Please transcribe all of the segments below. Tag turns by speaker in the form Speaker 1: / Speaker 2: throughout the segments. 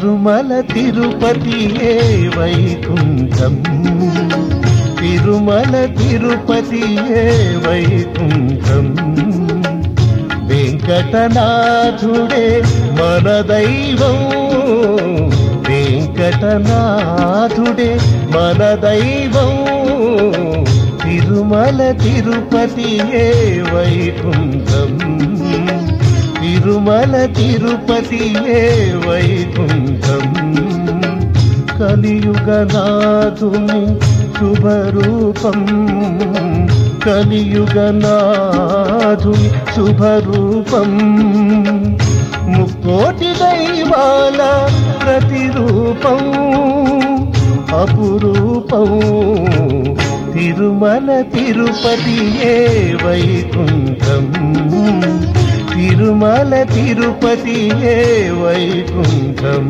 Speaker 1: తిరుమల తిరుపతియే వైకుంఠం తిరుమల తిరుపతియే వైకుంఠం వెంకటనాథుడే మన దైవం వెంకటనాథుడే మన దైవం తిరుమల తిరుపతియే వైకుంఠం తిరుమల తిరుపతియే వైకుంఠం కలియుగనాథుని శుభరూపం కలియుగనాథుని శుభరూపం ముక్కోటి దైవాల ప్రతిరూపం అపురూపం తిరుమల తిరుపతియే వైకుంఠం తిరుమల తిరుపతియే వైకుంఠం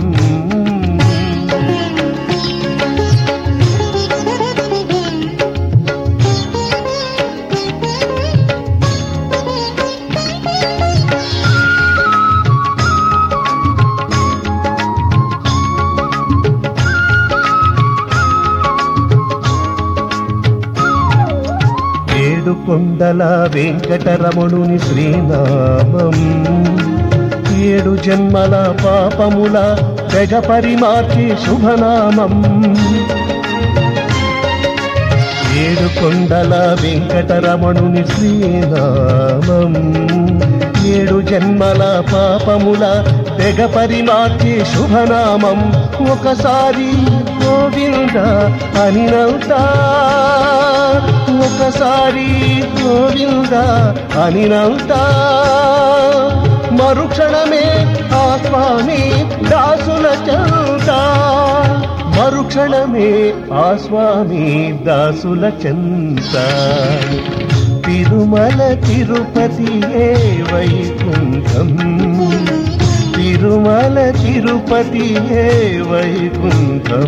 Speaker 1: ఏడు కొండల వెంకటరమణుని శ్రీనామం ఏడు జన్మల పాపముల తెగ పరిమార్చి శుభనామం ఏడు కొండల వెంకటరమణుని శ్రీనామం ఏడు జన్మల పాపముల తెగ పరిమార్చి శుభనామం ఒకసారి గోవింద అని నవ్వుతా ఒకసారి గోవింద అని నవ్వుతా మరుక్షణమే ఆ స్వామి దాసుల చెంత మరుక్షణమే ఆ స్వామి దాసుల చెంత తిరుమల తిరుపతియే వైకుంఠం తిరుమల తిరుపతియే వైకుంఠం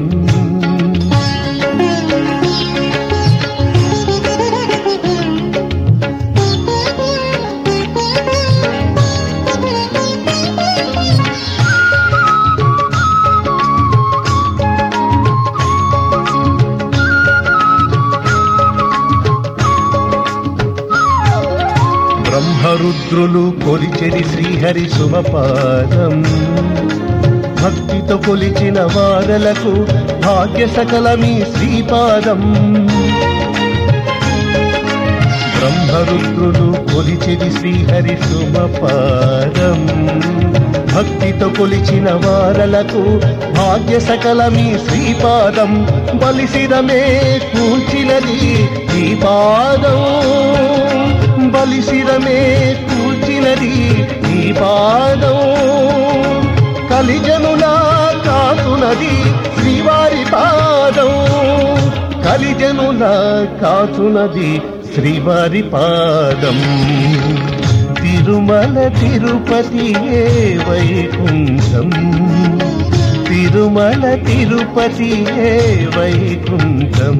Speaker 1: బ్రహ్మరుద్రులు కొలిచెరి శ్రీహరి శుభపాదం భక్తితో కొలిచిన వారలకు భాగ్య సకలమీ శ్రీపాదం బ్రహ్మరుద్రులు కొలిచెరి శ్రీహరి శుభపాదం భక్తితో కొలిచిన వారలకు భాగ్య సకలమీ శ్రీపాదం బలిసిరమే కూల్చినది ఈ పాదం బలిసిరమే కూల్చినది ఈ పాదం కలిజనులా కాతునది శ్రీవారి పాదం కలిజనులా కాతునది శ్రీవారి పాదం తిరుమల తిరుపతియే వైకుంఠం తిరుమల తిరుపతియే వైకుంఠం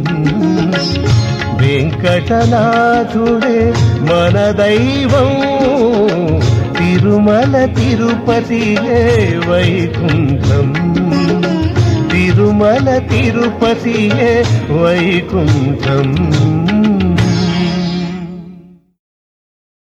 Speaker 1: వెంకటనాథుడే మన దైవం తిరుమల తిరుపతియే వైకుంఠం తిరుమల తిరుపతియే వైకుంఠం